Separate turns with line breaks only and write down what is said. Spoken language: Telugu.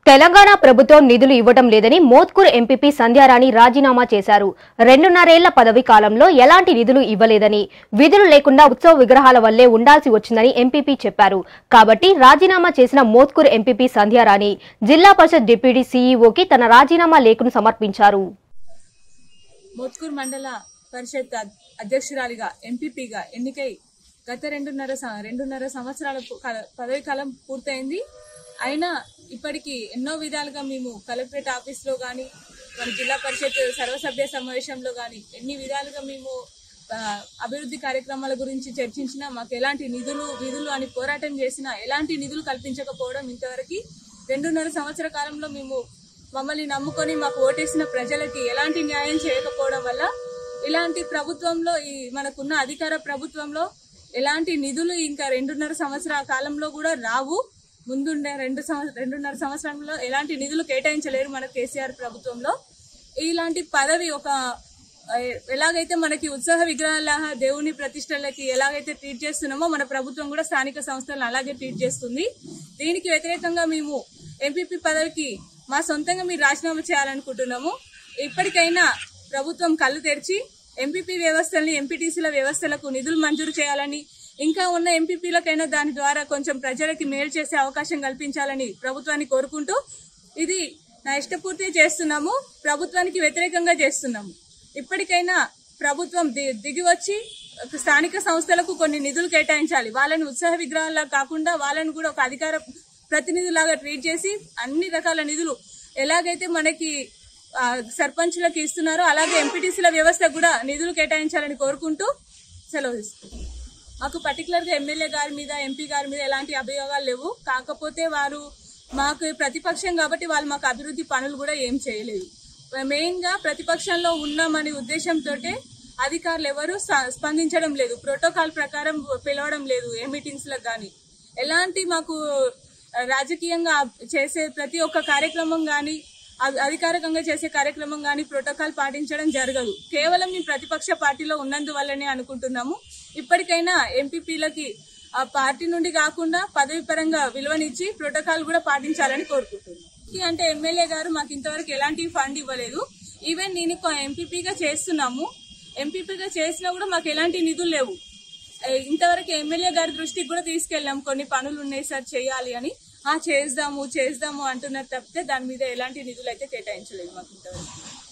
తెలంగాణ ప్రభుత్వం నిధులు ఇవ్వడం లేదని మోత్కూర్ ఎంపీపీ సంధ్యారాణి రాజీనామా చేశారు రెండున్నరేళ్ల పదవి కాలంలో ఎలాంటి నిధులు ఇవ్వలేదని విధులు లేకుండా ఉత్సవ విగ్రహాల వల్లే ఉండాల్సి వచ్చిందని ఎంపీపీ చెప్పారు కాబట్టి రాజీనామా చేసిన మోత్కూర్ ఎంపీపీ సంధ్యారాణి జిల్లా పరిషత్ డిప్యూటీ సీఈఓకి తన రాజీనామా లేఖను సమర్పించారు
మోత్కూర్ మండల పరిషత్ అద్- అధ్యక్షురాలిగా ఎంపీపీగా ఎన్నికై గత రెండున్నర స- రెండున్నర సంవత్సరాల పు- కాల- పదవి కాలం పూర్తయింది అయినా ఇప్పటికీ ఎన్నో విధాలుగా మేము కలెక్టరేట్ ఆఫీస్లో కానీ మన జిల్లా పరిషత్ సర్వసభ్య సమావేశంలో కానీ ఎన్ని విధాలుగా మేము ఆ, అభివృద్ధి కార్యక్రమాల గురించి చర్చించినా మాకు ఎలాంటి నిధులు విధులు అని పోరాటం చేసినా ఎలాంటి నిధులు కల్పించకపోవడం ఇంతవరకు రెండున్నర సంవత్సర కాలంలో మేము మమ్మల్ని నమ్ముకొని మాకు ఓటేసిన ప్రజలకి ఎలాంటి న్యాయం చేయకపోవడం వల్ల ఇలాంటి ప్రభుత్వంలో ఈ మనకున్న అధికార ప్రభుత్వంలో ఎలాంటి నిధులు ఇంకా రెండున్నర సంవత్సరాల కాలంలో కూడా రావు ముందుండే రెండు సంవ- రెండున్నర సంవత్సరంలో ఎలాంటి నిధులు కేటాయించలేరు మన కేసీఆర్ ప్రభుత్వంలో ఇలాంటి పదవి ఒక ఆ, ఎలాగైతే మనకి ఉత్సాహ విగ్రహాల దేవుని ప్రతిష్టలకి ఎలాగైతే ట్రీట్ చేస్తున్నామో మన ప్రభుత్వం కూడా స్థానిక సంస్థలను అలాగే ట్రీట్ చేస్తుంది దీనికి వ్యతిరేకంగా మేము ఎంపీపీ పదవికి మా సొంతంగా మీరు రాజీనామా చేయాలనుకుంటున్నాము ఇప్పటికైనా ప్రభుత్వం కళ్ళు తెరిచి ఎంపీపీ వ్యవస్థల్ని ఎంపీటీసీల వ్యవస్థలకు నిధులు మంజూరు చేయాలని ఇంకా ఉన్న ఎంపీపీలకైనా దాని ద్వారా కొంచెం ప్రజలకి మేలు చేసే అవకాశం కల్పించాలని ప్రభుత్వాన్ని కోరుకుంటూ ఇది నా ఇష్టపూర్తి చేస్తున్నాము ప్రభుత్వానికి వ్యతిరేకంగా చేస్తున్నాము ఇప్పటికైనా ప్రభుత్వం ది- దిగి వచ్చి స్థానిక సంస్థలకు కొన్ని నిధులు కేటాయించాలి వాళ్ళని ఉత్సాహ విగ్రహాల్లా కాకుండా వాళ్ళని కూడా ఒక అధికార ప్రతినిధులాగా ట్రీట్ చేసి అన్ని రకాల నిధులు ఎలాగైతే మనకి ఆ, సర్పంచులకు ఇస్తున్నారో అలాగే ఎంపీటీసీల వ్యవస్థ కూడా నిధులు కేటాయించాలని కోరుకుంటూ సెలవు తీసుకుంటాం మాకు పర్టికులర్ గా ఎమ్మెల్యే గారి మీద ఎంపీ గారి మీద ఎలాంటి అభియోగాలు లేవు కాకపోతే వారు మాకు ప్రతిపక్షం కాబట్టి వాళ్ళు మాకు అభివృద్ధి పనులు కూడా ఏం చేయలేదు మెయిన్ గా ప్రతిపక్షంలో ఉన్నామనే ఉద్దేశంతో అధికారులు ఎవరు స్పందించడం లేదు ప్రోటోకాల్ ప్రకారం పిలవడం లేదు ఏ మీటింగ్స్ లకు కానీ ఎలాంటి మాకు రాజకీయంగా చేసే ప్రతి ఒక్క కార్యక్రమం కానీ అధికారికంగా చేసే కార్యక్రమం కానీ ప్రోటోకాల్ పాటించడం జరగదు కేవలం మేము ప్రతిపక్ష పార్టీలో ఉన్నందువల్లనే అనుకుంటున్నాము ఇప్పటికైనా ఎంపీపీలకి ఆ పార్టీ నుండి కాకుండా పదవి పరంగా విలువనిచ్చి ప్రోటోకాల్ కూడా పాటించాలని కోరుకుంటున్నాం ఈ అంటే ఎమ్మెల్యే గారు మాకు ఇంతవరకు ఎలాంటి ఫండ్ ఇవ్వలేదు ఈవెన్ నేను ఎంపీపీగా చేస్తున్నాము ఎంపీపీగా చేసినా కూడా మాకు ఎలాంటి నిధులు లేవు ఏ, ఇంతవరకు ఎమ్మెల్యే గారి దృష్టికి కూడా తీసుకెళ్ళాం కొన్ని పనులు ఉన్నాయి సార్ చేయాలి అని ఆ చేద్దాము చేద్దాము అంటున్నారు తప్పితే దాని మీద ఎలాంటి నిధులు అయితే కేటాయించలేదు మాకు ఇంతవరకు